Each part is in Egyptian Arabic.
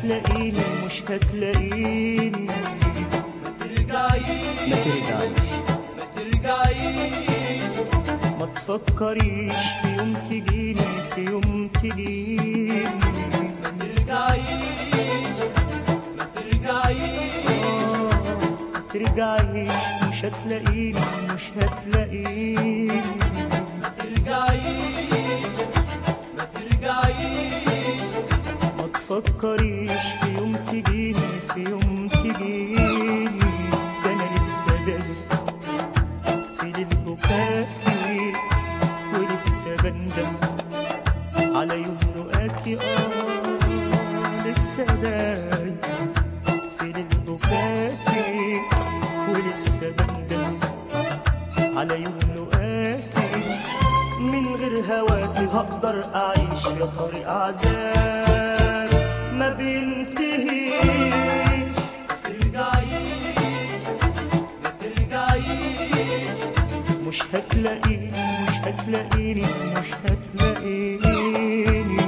هتلاقيني مش هتلاقيني ما ترجعيش ما ترجعيش ما ترجعيش ما تفكريش في يوم تجيني في يوم تجيني ما ترجعيش ما ترجعيش آه، ما ترجعيش مش هتلاقيني مش هتلاقيني ما ترجعيش ما ترجعيش ما تفكريش في يوم تجيني في يوم تجيني ده انا لسه داير في البكاء ولسه بندم على يوم لقاكي اه لسه داير في البكاء ولسه بندم على يوم لقاكي من غير هواكي هقدر اعيش يا طريق عذاب ما بينتهيش ترجعيش ما ترجعيش مش هتلاقيني مش هتلاقيني مش هتلاقيني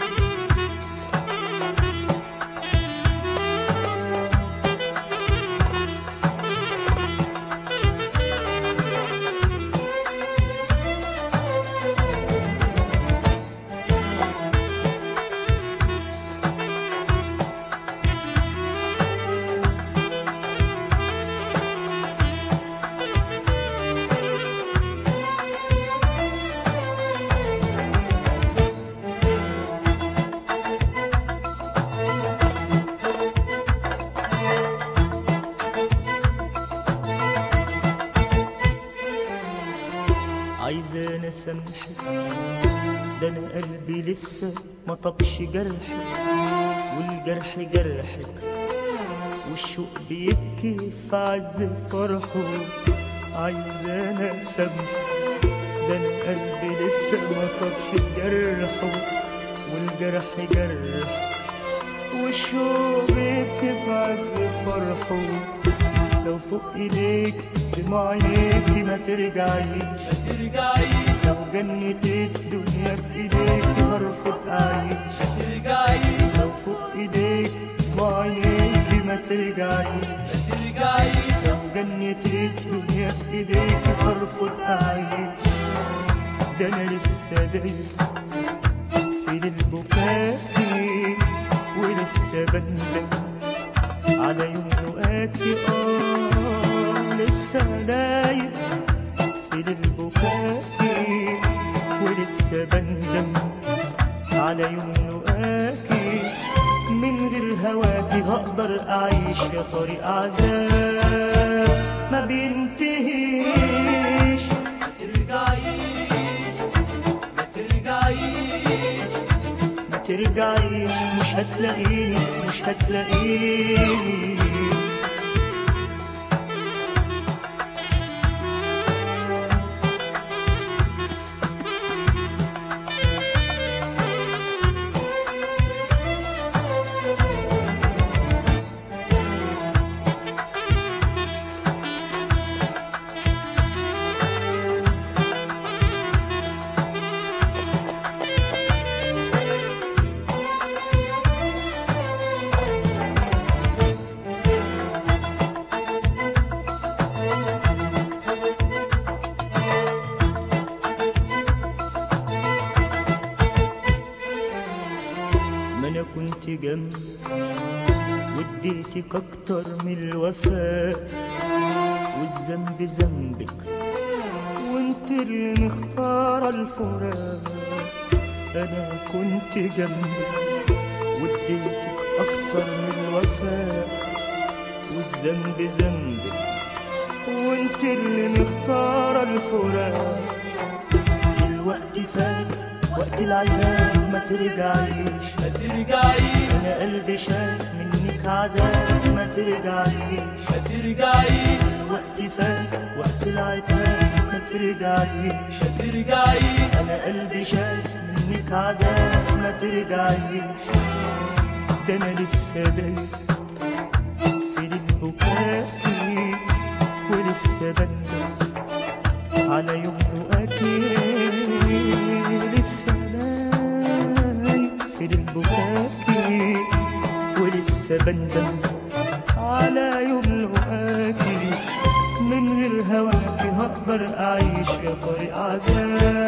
عايزة انا سامحك ده انا قلبي لسه ما طبش جرحك والجرح جرحك والشوق بيبكي في عز فرحه عايزة انا سامحك ده انا قلبي لسه ما طبش جرحه والجرح جرح والشوق بيبكي في عز فرحه لو فوق ايديك دموع عينيكي ما ترجعيش ما ترجعيش لو جنة الدنيا في ايديك هرفض اعيش ما ترجعيش لو فوق ايديك دموع عينيكي ما ترجعيش ما ترجعيش لو جنة الدنيا في ايديك هرفض اعيش ده انا لسه داير في البكاء ولسه بندم على يوم لقاكي اه لسه داير في البكاء ولسه بندم على يوم لقاكي من غير هواكي هقدر اعيش يا طريق عذاب ما بينتهيش ما ترجعيش ما ترجعيش ما ترجعيش مش هتلاقيني مش هتلاقيني ما انا كنت جنبك واديتك اكتر من الوفاء والذنب ذنبك وانت اللي مختارة الفراق انا كنت جنبك واديتك اكتر من الوفاء والذنب ذنبك وانت اللي مختارة الفراق الوقت فات وقت العتاب ما ترجعيش ما ترجعيش انا قلبي شاف منك عذاب ما ترجعيش ما ترجعيش الوقت فات وقت العتاب ما ترجعيش ما ترجعيش انا قلبي شاف منك عذاب ما ترجعيش ده انا لسه داير في البكاء ولسه بندم على يوم لقاكي لسه داير في البكاء بندم على يوم لقاكي من غير هواكي هقدر أعيش يا طريق عذاب